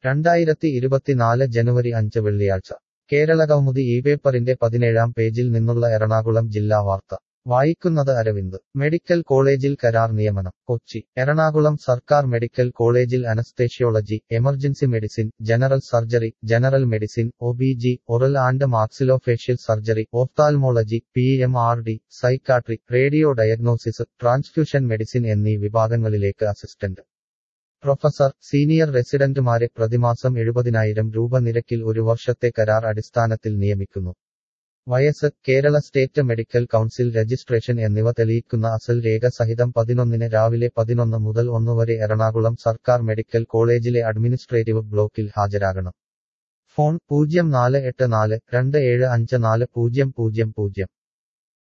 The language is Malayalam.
രണ്ടായിരത്തി ഇരുപത്തിനാല് ജനുവരി അഞ്ച് വെള്ളിയാഴ്ച കേരളകൗമുദി ഈ പേപ്പറിന്റെ പതിനേഴാം പേജിൽ നിന്നുള്ള എറണാകുളം ജില്ലാ വാർത്ത വായിക്കുന്നത് അരവിന്ദ് മെഡിക്കൽ കോളേജിൽ കരാർ നിയമനം കൊച്ചി എറണാകുളം സർക്കാർ മെഡിക്കൽ കോളേജിൽ anaesthesiology emergency medicine general surgery general medicine O B G oral and maxillofacial surgery ophthalmology P M R D psychiatry radio diagnosis transfusion medicine എന്നീ വിഭാഗങ്ങളിലേക്ക് അസിസ്റ്റന്റ് പ്രൊഫസർ സീനിയർ റെസിഡന്റുമാരെ പ്രതിമാസം എഴുപതിനായിരം രൂപ നിരക്കിൽ ഒരു വർഷത്തെ കരാർ അടിസ്ഥാനത്തിൽ നിയമിക്കുന്നു വയസ്സ് Kerala state medical council registration എന്നിവ തെളിയിക്കുന്ന അസൽ രേഖ സഹിതം പതിനൊന്നിന് രാവിലെ പതിനൊന്ന് മുതൽ ഒന്ന് വരെ എറണാകുളം സർക്കാർ മെഡിക്കൽ കോളേജിലെ അഡ്മിനിസ്ട്രേറ്റീവ് ബ്ലോക്കിൽ ഹാജരാകണം ഫോൺ പൂജ്യം നാല് എട്ട് നാല് രണ്ട് ഏഴ് അഞ്ച് നാല് പൂജ്യം പൂജ്യം പൂജ്യം